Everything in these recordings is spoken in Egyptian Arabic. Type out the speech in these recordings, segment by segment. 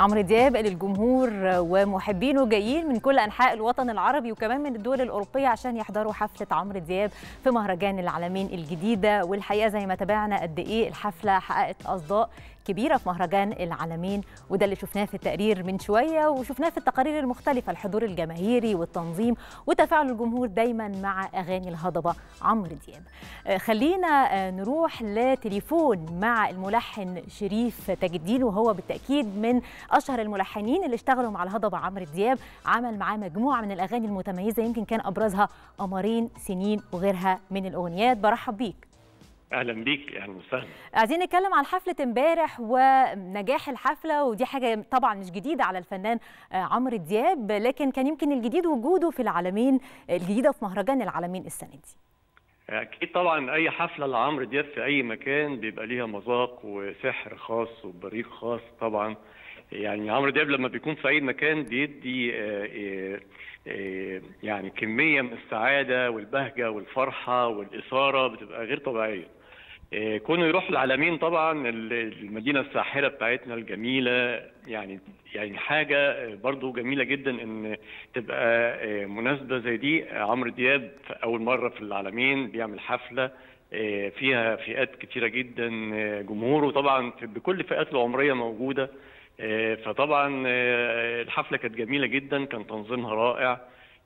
عمرو دياب للجمهور ومحبينه جايين من كل انحاء الوطن العربي وكمان من الدول الاوروبيه عشان يحضروا حفله عمرو دياب في مهرجان العالمين الجديده والحقيقه زي ما تابعنا قد ايه الحفله حققت اصداء كبيره في مهرجان العالمين وده اللي شفناه في التقرير من شويه وشفناه في التقارير المختلفه الحضور الجماهيري والتنظيم وتفاعل الجمهور دايما مع اغاني الهضبه عمرو دياب خلينا نروح لتليفون مع الملحن شريف تاج الدين وهو بالتاكيد من اشهر الملحنين اللي اشتغلوا مع الهضبه عمرو دياب عمل معاه مجموعه من الاغاني المتميزه يمكن كان ابرزها قمرين سنين وغيرها من الاغنيات برحب بيك اهلا بيك اهلا وسهلا عايزين نتكلم عن حفله امبارح ونجاح الحفله ودي حاجه طبعا مش جديده على الفنان عمرو دياب لكن كان يمكن الجديد وجوده في العالمين الجديده في مهرجان العالمين السنه دي اكيد طبعا اي حفله لعمرو دياب في اي مكان بيبقى ليها مذاق وسحر خاص وبريق خاص طبعا يعني عمرو دياب لما بيكون في اي مكان بيدي يعني كميه من السعاده والبهجه والفرحه والاثاره بتبقى غير طبيعيه كونه يروح العالمين طبعا المدينه الساحره بتاعتنا الجميله يعني يعني حاجه برضو جميله جدا ان تبقى مناسبه زي دي عمرو دياب اول مره في العالمين بيعمل حفله فيها فئات كتيره جدا جمهوره طبعا بكل الفئات العمريه موجوده فطبعا الحفله كانت جميله جدا كان تنظيمها رائع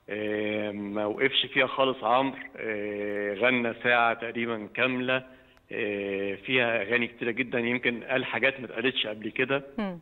ما وقفش فيها خالص عمرو غنى ساعه تقريبا كامله فيها اغاني كتيره جدا يمكن قال حاجات ما اتقالتش قبل كده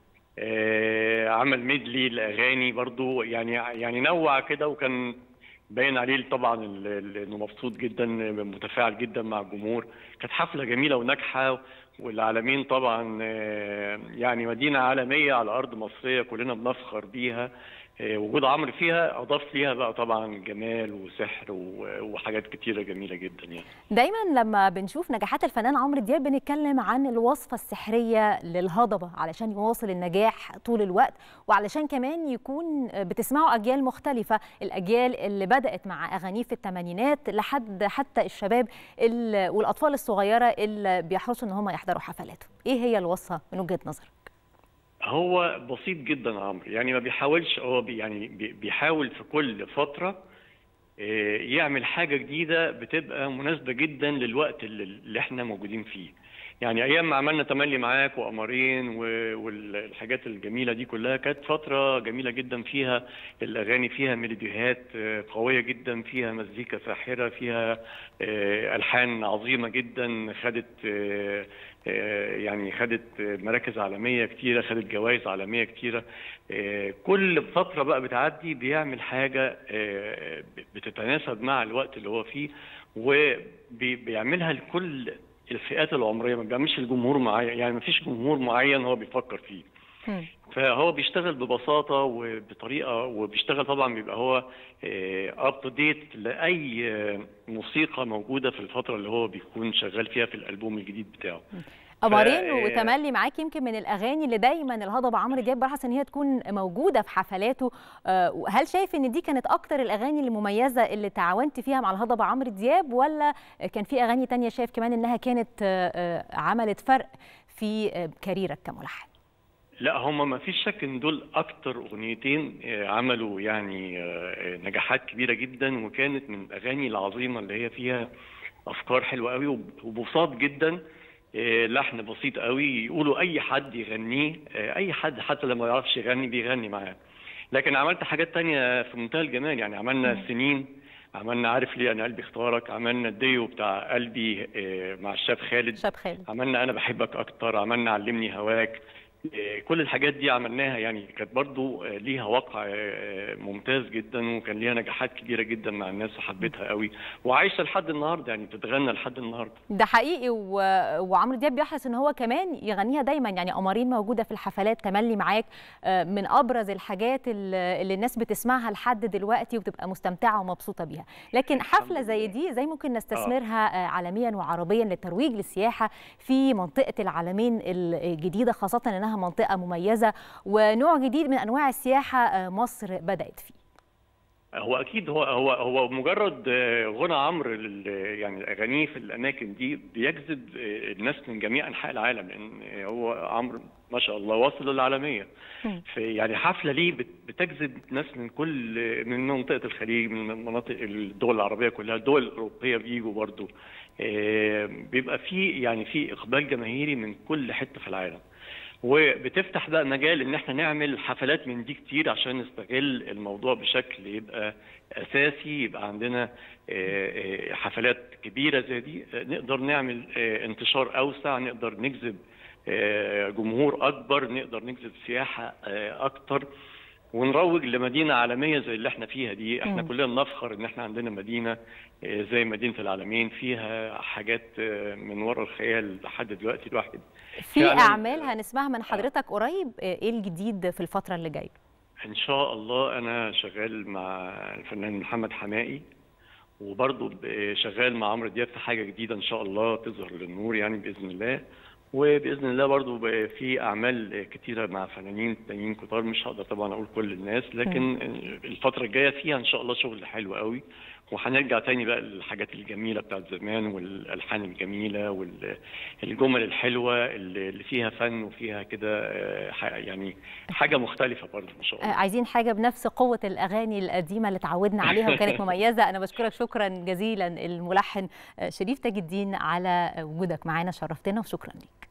عمل ميدلي الاغاني برضو يعني يعني نوع كده وكان باين عليه طبعا انه مبسوط جدا متفاعل جدا مع الجمهور كانت حفله جميله وناجحه والعالمين طبعا يعني مدينه عالميه على ارض مصريه كلنا بنفخر بيها وجود عمرو فيها اضاف ليها بقى طبعا جمال وسحر وحاجات كتيره جميله جدا يعني دايما لما بنشوف نجاحات الفنان عمرو دياب بنتكلم عن الوصفه السحريه للهضبه علشان يواصل النجاح طول الوقت وعلشان كمان يكون بتسمعوا اجيال مختلفه الاجيال اللي بدات مع اغانيه في الثمانينات لحد حتى الشباب والاطفال الصغيره اللي بيحرصوا ان هم يحضروا حفلاته ايه هي الوصفه من وجهه نظرك هو بسيط جدا عمرو يعني ما بيحاولش هو بي يعني بيحاول في كل فتره يعمل حاجه جديده بتبقى مناسبه جدا للوقت اللي احنا موجودين فيه يعني ايام ما عملنا تملي معاك وقمرين والحاجات الجميله دي كلها كانت فتره جميله جدا فيها الاغاني فيها ميلوديهات قويه جدا فيها مزيكا ساحره فيها الحان عظيمه جدا خدت يعني خدت مراكز عالميه كتيره خدت جوائز عالميه كتيره كل فتره بقى بتعدي بيعمل حاجه بتتناسب مع الوقت اللي هو فيه وبيعملها لكل الفئات العمريه ما بيعملش الجمهور معين يعني ما فيش جمهور معين هو بيفكر فيه فهو بيشتغل ببساطه وبطريقه وبيشتغل طبعا بيبقى هو اب تو ديت لاي موسيقى موجوده في الفتره اللي هو بيكون شغال فيها في الالبوم الجديد بتاعه قمرين وتملي معاك يمكن من الاغاني اللي دايما الهضبه عمرو دياب بحث ان هي تكون موجوده في حفلاته هل شايف ان دي كانت اكتر الاغاني المميزه اللي تعاونت فيها مع الهضبه عمرو دياب ولا كان في اغاني تانية شايف كمان انها كانت عملت فرق في كاريرك كملحن لا هم ما فيش شك ان دول اكتر اغنيتين عملوا يعني نجاحات كبيره جدا وكانت من الاغاني العظيمه اللي هي فيها افكار حلوه قوي وبساط جدا لحن بسيط قوي يقولوا اي حد يغنيه اي حد حتى لما يعرفش يغني بيغني معاه لكن عملت حاجات تانية في منتهى الجمال يعني عملنا سنين عملنا عارف ليه انا قلبي اختارك عملنا الديو بتاع قلبي مع الشاب خالد شاب خالد عملنا انا بحبك اكتر عملنا علمني هواك كل الحاجات دي عملناها يعني كانت برضو ليها وقع ممتاز جدا وكان ليها نجاحات كبيره جدا مع الناس وحبيتها قوي وعايشه لحد النهارده يعني بتتغنى لحد النهارده ده حقيقي و... وعمرو دياب بيحرص ان هو كمان يغنيها دايما يعني قمرين موجوده في الحفلات تملي معاك من ابرز الحاجات اللي الناس بتسمعها لحد دلوقتي وبتبقى مستمتعه ومبسوطه بيها لكن حفله زي دي زي ممكن نستثمرها آه. عالميا وعربيا للترويج للسياحه في منطقه العالمين الجديده خاصه انها منطقة مميزة ونوع جديد من أنواع السياحة مصر بدأت فيه هو اكيد هو هو هو مجرد غنى عمرو يعني اغانيه في الاماكن دي بيجذب الناس من جميع انحاء العالم لان هو عمرو ما شاء الله واصل للعالميه في يعني حفله ليه بتجذب ناس من كل من منطقه الخليج من مناطق الدول العربيه كلها الدول الاوروبيه بيجوا برضو بيبقى في يعني في اقبال جماهيري من كل حته في العالم وبتفتح بقى مجال ان احنا نعمل حفلات من دي كتير عشان نستغل الموضوع بشكل يبقى اساسي يبقى عندنا حفلات كبيره زي دي نقدر نعمل انتشار اوسع نقدر نجذب جمهور اكبر نقدر نجذب سياحه اكتر ونروج لمدينه عالميه زي اللي احنا فيها دي احنا م. كلنا بنفخر ان احنا عندنا مدينه زي مدينه العالمين فيها حاجات من وراء الخيال لحد دلوقتي الواحد في اعمال هنسمعها من حضرتك قريب ايه الجديد في الفتره اللي جايه ان شاء الله انا شغال مع الفنان محمد حمائي وبرضه شغال مع عمرو دياب في حاجه جديده ان شاء الله تظهر للنور يعني باذن الله وباذن الله برضو في اعمال كتيره مع فنانين تانيين كتار مش هقدر طبعا اقول كل الناس لكن الفتره الجايه فيها ان شاء الله شغل حلو قوي وهنرجع تاني بقى للحاجات الجميله بتاعت زمان والالحان الجميله والجمل الحلوه اللي فيها فن وفيها كده يعني حاجه مختلفه برضه ان شاء الله عايزين حاجه بنفس قوه الاغاني القديمه اللي اتعودنا عليها وكانت مميزه انا بشكرك شكرا جزيلا الملحن شريف تاج الدين على وجودك معانا شرفتنا وشكرا ليك